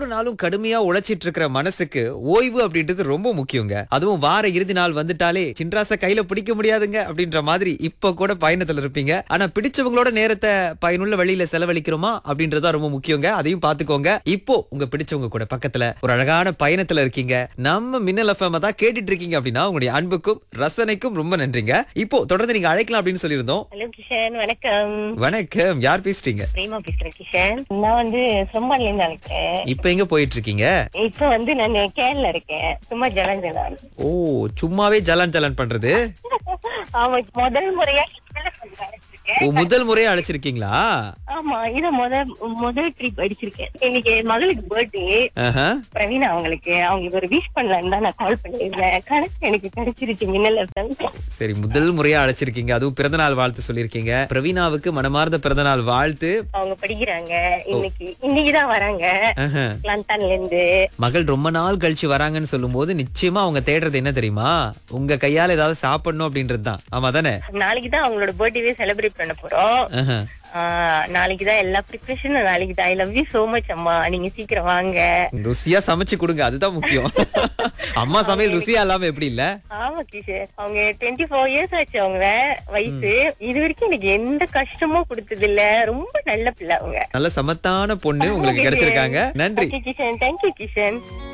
நாளும் கடுமையா உழைச்சிட்டு இருக்கிற மனசுக்கு ஓய்வு அப்படின்றது ரொம்ப முக்கியங்க அதுவும் வார இறுதி நாள் வந்துட்டாலே சின்ராச கையில பிடிக்க முடியாதுங்க அப்படின்ற மாதிரி இப்ப கூட பயணத்துல இருப்பீங்க ஆனா பிடிச்சவங்களோட நேரத்தை பயனுள்ள வழியில செலவழிக்கிறோமா அப்படின்றதா ரொம்ப முக்கியங்க அதையும் பாத்துக்கோங்க இப்போ உங்க பிடிச்சவங்க கூட பக்கத்துல ஒரு அழகான பயணத்துல இருக்கீங்க நம்ம மின்னல் எஃப்எம் தான் கேட்டுட்டு இருக்கீங்க அப்படின்னா உங்களுடைய அன்புக்கும் ரசனைக்கும் ரொம்ப நன்றிங்க இப்போ தொடர்ந்து நீங்க அழைக்கலாம் அப்படின்னு சொல்லியிருந்தோம் ஹலோ கிஷன் வணக்கம் வணக்கம் யார் பேசுறீங்க பிரேமா பேசுறேன் கிஷன் நான் வந்து சொம்பான்ல இருந்து அழைக்கிறேன் இப்ப எங்க போயிட்டு இருக்கீங்க இப்ப வந்து நான் கேரள இருக்கேன் சும்மா ஜலன் ஜலான் ஓ சும்மாவே ஜலான் ஜலான் பண்றது ஆமா முதல் முறையா கேரளா வந்து அழைச்சிருக்கேன் ஓ முதல் முறையா அழைச்சிருக்கீங்களா ஆமா இது முத முதல் ட்ரிப் அடிச்சிருக்கேன் இன்னைக்கு என் மகளுக்கு பர்த்டே ஆஹா. பிரவீனா அவங்களுக்கு அவங்களுக்கு ஒரு விஷ் பண்ணலான்னு தான் நான் கால் பண்ணிருந்தேன் கணக்கு எனக்கு கிடைச்சிருச்சு மின்னல் FM. சரி முதல் முறையா அழைச்சிருக்கீங்க அதுவும் பிறந்தநாள் வாழ்த்து சொல்லிருக்கீங்க பிரவீனாவுக்கு மனமார்ந்த பிறந்தநாள் வாழ்த்து அவங்க படிக்கிறாங்க இன்னைக்கு இன்னைக்குதான் வராங்க ஆஹா. லண்டன்ல இருந்து மகள் ரொம்ப நாள் கழிச்சு வராங்கன்னு சொல்லும் போது நிச்சயமா அவங்க தேடுறது என்ன தெரியுமா உங்க கையால ஏதாவது சாப்பிடணும் அப்படின்றது தான் ஆமா தானே நாளைக்கு தான் அவங்களோட பர்த்டேவே செலிப்ரேட் பண்ண போறோம் ஆஹா. நாளைக்கு தான் எல்லா ப்ரிப்பரேஷனும் நாளைக்கு தான் I love you so much அம்மா நீங்க சீக்கிரம் வாங்க ருசியா சமைச்சு கொடுங்க அதுதான் முக்கியம் அம்மா சமையல் ருசியா இல்லாம எப்படி இல்ல ஆமா கிஷோர் அவங்க டுவெண்ட்டி ஃபோர் இயர்ஸ் ஆச்சு அவங்க வயசு இது வரைக்கும் எனக்கு எந்த கஷ்டமும் கொடுத்தது இல்ல ரொம்ப நல்ல பிள்ளை அவங்க நல்ல சமத்தான பொண்ணு உங்களுக்கு கிடைச்சிருக்காங்க நன்றி கிஷன் தேங்க்யூ கிஷன்